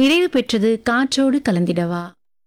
நிறைவு பெற்றது காற்றோடு கலந்திடவா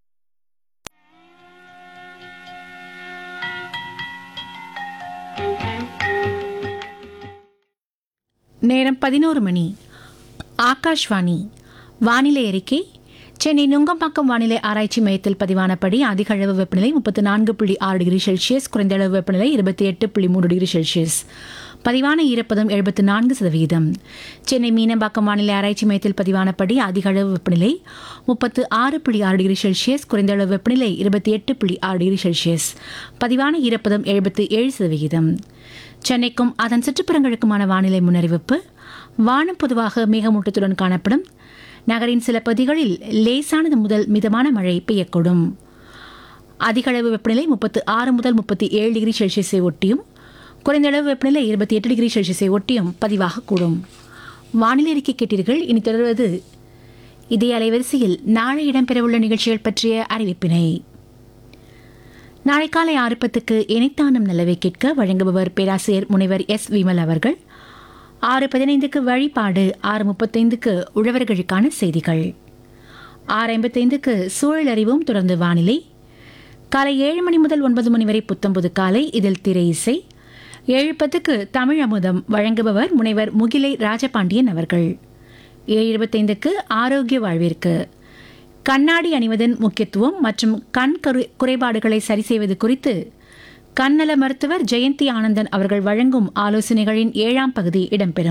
நேரம் பதினோரு மணி ஆகாஷ்வாணி வானிலை அறிக்கை சென்னை நுங்கம்பாக்கம் வானிலை ஆராய்ச்சி மையத்தில் பதிவானபடி அதிக அளவு வெப்பநிலை முப்பத்து நான்கு புள்ளி ஆறு டிகிரி செல்சியஸ் குறைந்த அளவு வெப்பநிலை இருபத்தி எட்டு புள்ளி மூன்று டிகிரி செல்சியஸ் பதிவான ஈரப்பதம் எழுபத்து நான்கு சதவிகிதம் சென்னை மீனம்பாக்கம் வானிலை ஆராய்ச்சி மையத்தில் பதிவானபடி அதிக அளவு வெப்பநிலை முப்பத்து ஆறு புள்ளி ஆறு டிகிரி செல்சியஸ் குறைந்த அளவு வெப்பநிலை இருபத்தி எட்டு புள்ளி ஆறு டிகிரி செல்சியஸ் பதிவான ஈரப்பதம் எழுபத்து ஏழு சதவிகிதம் சென்னைக்கும் அதன் சுற்றுப்புறங்களுக்குமான வானிலை முன்னறிவிப்பு வானம் பொதுவாக மேகமூட்டத்துடன் காணப்படும் நகரின் சில பகுதிகளில் லேசானது முதல் மிதமான மழை பெய்யக்கூடும் அதிகளவு வெப்பநிலை முப்பத்து ஆறு முதல் முப்பத்தி ஏழு டிகிரி செல்சியஸை ஒட்டியும் குறைந்த அளவு வெப்பநிலை இருபத்தி எட்டு டிகிரி செல்சியஸை ஒட்டியும் பதிவாகக்கூடும் வானிலை அறிக்கை கேட்டீர்கள் இனி தொடர்வது இதே அலைவரிசையில் நாளை இடம்பெறவுள்ள நிகழ்ச்சிகள் பற்றிய அறிவிப்பினை நாளை காலை ஆறு பத்துக்கு இணைத்தானம் நல்லவை கேட்க வழங்குபவர் பேராசிரியர் முனைவர் எஸ் விமல் அவர்கள் ஆறு பதினைந்துக்கு வழிபாடு ஆறு முப்பத்தைந்துக்கு உழவர்களுக்கான செய்திகள் ஆறு ஐம்பத்தைந்துக்கு சூழல் அறிவும் தொடர்ந்து வானிலை காலை ஏழு மணி முதல் ஒன்பது மணி வரை புத்தம்புது காலை இதில் திரை இசை ஏழு பத்துக்கு தமிழ் அமுதம் வழங்குபவர் முனைவர் முகிலை ராஜபாண்டியன் அவர்கள் ஏழு இருபத்தைந்துக்கு ஆரோக்கிய வாழ்விற்கு கண்ணாடி அணிவதன் முக்கியத்துவம் மற்றும் கண் கரு குறைபாடுகளை சரி செய்வது குறித்து கண்ணல மருத்துவர் ஜெயந்தி ஆனந்தன் அவர்கள் வழங்கும் ஆலோசனைகளின் ஏழாம் பகுதி இடம்பெறும்